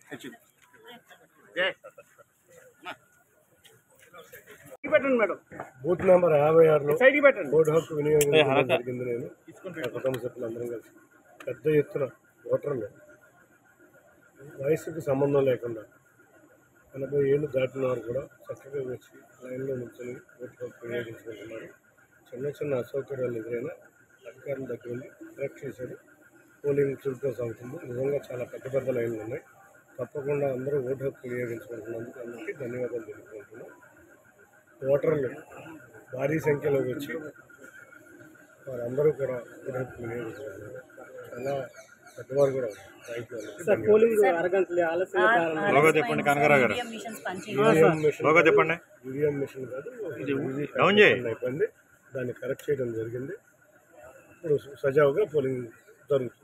పెట్టండి madam booth number యాభై ఆరులో సైడ్కి పెట్టండి ఓటు హక్కు వినియోగించడం జరిగింది నేను నా కుటుంబ సభ్యులందరం కలిసి పెద్ద ఎత్తున ఓటర్లు వయసుకి సంబంధం లేకుండా ఎనభై ఏళ్ళు దాటిన వారు కూడా చక్కగా వచ్చి లైన్లో నిల్చొని ఓటు హక్కు వినియోగించుకుంటున్నారు చిన్న చిన్న అసౌకర్యాలు ఎదురైనా అధికారుల దగ్గర ఉండి కరెక్ట్ చేశారు పోలింగ్ చురుగ్గా సాగుతుంది నిజంగా చాలా పెద్ద పెద్ద లైన్లు ఉన్నాయి తప్పకుండా అందరూ ఓటు హక్కు వినియోగించుకుంటున్నందుకు అందరికీ ధన్యవాదాలు తెలుపుకుంటున్నాం ఓటర్లు భారీ సంఖ్యలో వచ్చి వారందరూ కూడా ఓటు హక్కు వినియోగించుకుంటున్నారు చాలా పెద్దవారు కూడా థ్యాంక్ యూ సార్ పోలింగ్ అరగంటలే ఆలస్యం కారణం లోగో చెప్పండి కనకరావు గారు మిషన్స్ పనిచేయ ఈవీఎం మిషన్ లోగో చెప్పండి ఈవీఎం మిషన్ కాదు ఈవీ డౌన్ చేయి. మిషన్ అయిపోయింది దాన్ని కరెక్ట్ చేయడం జరిగింది ఇప్పుడు సజావుగా పోలింగ్ జరుగుతుంది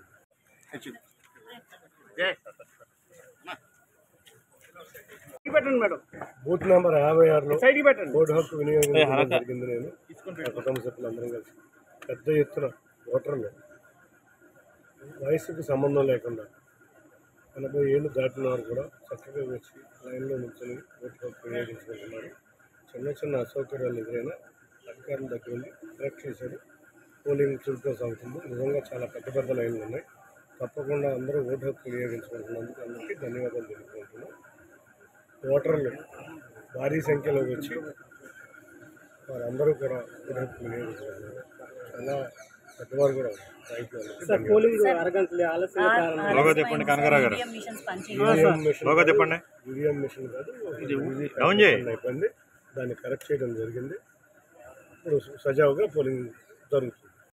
పెట్టండి మేడం బూత్ నెంబర్ యాభై ఆరులో సైడ్కి పెట్టండి ఓటు హక్కు వినియోగించడం జరిగింది నేను నా కుటుంబ సభ్యులందరం కలిసి పెద్ద ఎత్తున ఓటర్లు వయసుకి సంబంధం లేకుండా ఎనభై ఏళ్ళు దాటిన వారు కూడా చక్కగా వచ్చి లైన్లో నిల్చొని ఓటు హక్కు వినియోగించుకుంటున్నారు చిన్న చిన్న అసౌకర్యాలు ఎదురైనా అధికారుల దగ్గర ఉండి కరెక్ట్ చేశారు పోలింగ్ చురుగ్గా సాగుతుంది నిజంగా చాలా పెద్ద పెద్ద లైన్లు ఉన్నాయి తప్పకుండా అందరూ ఓటు హక్కు వినియోగించుకుంటున్నందుకు అందరికీ ధన్యవాదాలు తెలుపుకుంటున్నాం ఓటర్లు భారీ సంఖ్యలో వచ్చి వారందరూ కూడా ఓటు హక్కు వినియోగించుకుంటున్నారు చాలా పెద్దవారు కూడా థ్యాంక్ యూ సార్ పోలింగ్ అరగంటలే ఆలస్యం కారణం లోగో చెప్పండి కనకరావు గారు మిషన్స్ పనిచేయ ఈవీఎం మిషన్ లోగో చెప్పండి ఈవీఎం మిషన్ కాదు ఈవీ డౌన్ చేయి. అయిపోయింది దాన్ని కరెక్ట్ చేయడం జరిగింది ఇప్పుడు సజావుగా పోలింగ్ జరుగుతుంది